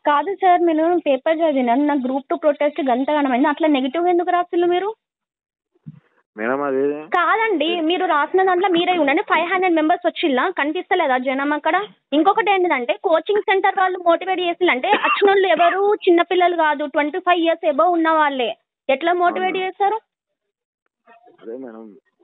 కాదు సార్ నేను పేపర్ చదివినాను నా గ్రూప్ టూ ప్రొటెస్ట్ గంతగనమైంది అట్లా నెగిటివ్ ఎందుకు రాసిల్లు మీరు మేడం అది కాదండి మీరు రాసిన దాంట్లో మీరే ఉండండి ఫైవ్ హండ్రెడ్ మెంబర్స్ వచ్చిల్లా కనిపిస్తలేదా జనం అక్కడ ఇంకొకటి ఏంటిదంటే కోచింగ్ సెంటర్ వాళ్ళు మోటివేట్ చేసిల్లంటే వచ్చిన వాళ్ళు ఎవరు చిన్నపిల్లలు కాదు ట్వంటీ ఫైవ్ ఇయర్స్ ఎబో ఉన్న వాళ్ళే ఎట్లా మోటివేట్ చేస్తారు అదే మేడం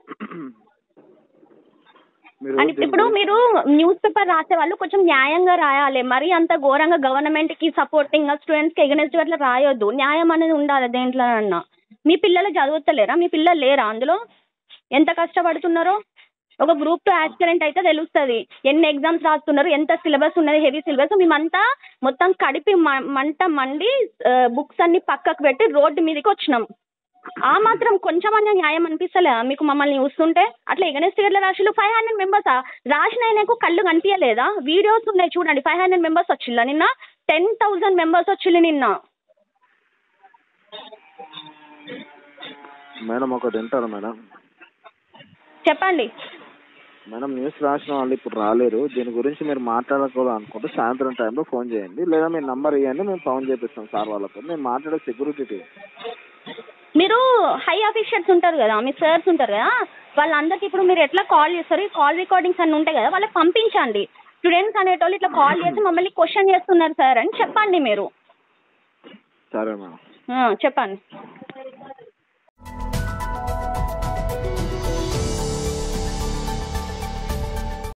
మీరు అని దీని ఇప్పుడు గురించి- మీరు న్యూస్ పేపర్ రాసే వాళ్ళు కొంచెం న్యాయంగా రాయాలి మరీ అంత ఘోరంగా గవర్నమెంట్ కి సపోర్టింగ్ స్టూడెంట్స్ కి ఎగనెస్ట్ అట్లా రాయొద్దు న్యాయం అనేది ఉండాలి దేంట్లో అన్నా మీ పిల్లలు చదువుతలేరా మీ పిల్లలు లేరా అందులో ఎంత కష్టపడుతున్నారో ఒక గ్రూప్ టూ యాక్సిడెంట్ అయితే తెలుస్తుంది ఎన్ని ఎగ్జామ్స్ రాస్తున్నారు ఎంత సిలబస్ ఉన్నది హెవీ సిలబస్ మేమంతా మొత్తం కడిపి మ- మంట మండి బుక్స్ అన్ని పక్కకు పెట్టి రోడ్డు మీదకి వచ్చినాం ఆ మాత్రం కొంచెం అన్న న్యాయం అనిపిస్తలేదా మీకు మమ్మల్ని చూస్తుంటే అట్లా ఎగనెస్ట్ ఎట్లా రాసిల్లు ఫైవ్ హండ్రెడ్ మెంబర్స్ రాసిన ఆయనకు కళ్ళు కనిపించలేదా వీడియోస్ ఉన్నాయి చూడండి ఫైవ్ హండ్రెడ్ మెంబర్స్ వచ్చిల్లా నిన్న టెన్ థౌసండ్ మెంబర్స్ వచ్చిల్లు నిన్న మేడం ఒకటి వింటారా మేడం చెప్పండి మేడం న్యూస్ రాసిన వాళ్ళు ఇప్పుడు రాలేరు దీని గురించి మీరు మాట్లాడకూడదు అనుకుంటే సాయంత్రం టైంలో ఫోన్ చేయండి లేదా మీ నంబర్ ఇవ్వండి మేము ఫోన్ చేపిస్తాం సార్ వాళ్ళతో మేము మాట్లాడే సెక్యూరిటీ మీరు హై ఆఫీషియల్స్ ఉంటారు కదా మీ సర్స్ ఉంటారు కదా వాళ్ళందరికీ ఇప్పుడు మీరు ఎట్లా కాల్ చేస్తారు ఈ కాల్ రికార్డింగ్స్ అన్ని ఉంటాయి కదా వాళ్ళకి పంపించండి స్టూడెంట్స్ అనేటోళ్ళు ఇట్లా కాల్ చేసి మమ్మల్ని క్వశ్చన్ చేస్తున్నారు సార్ అని చెప్పండి మీరు సరే మేడం ఆ, చెప్పండి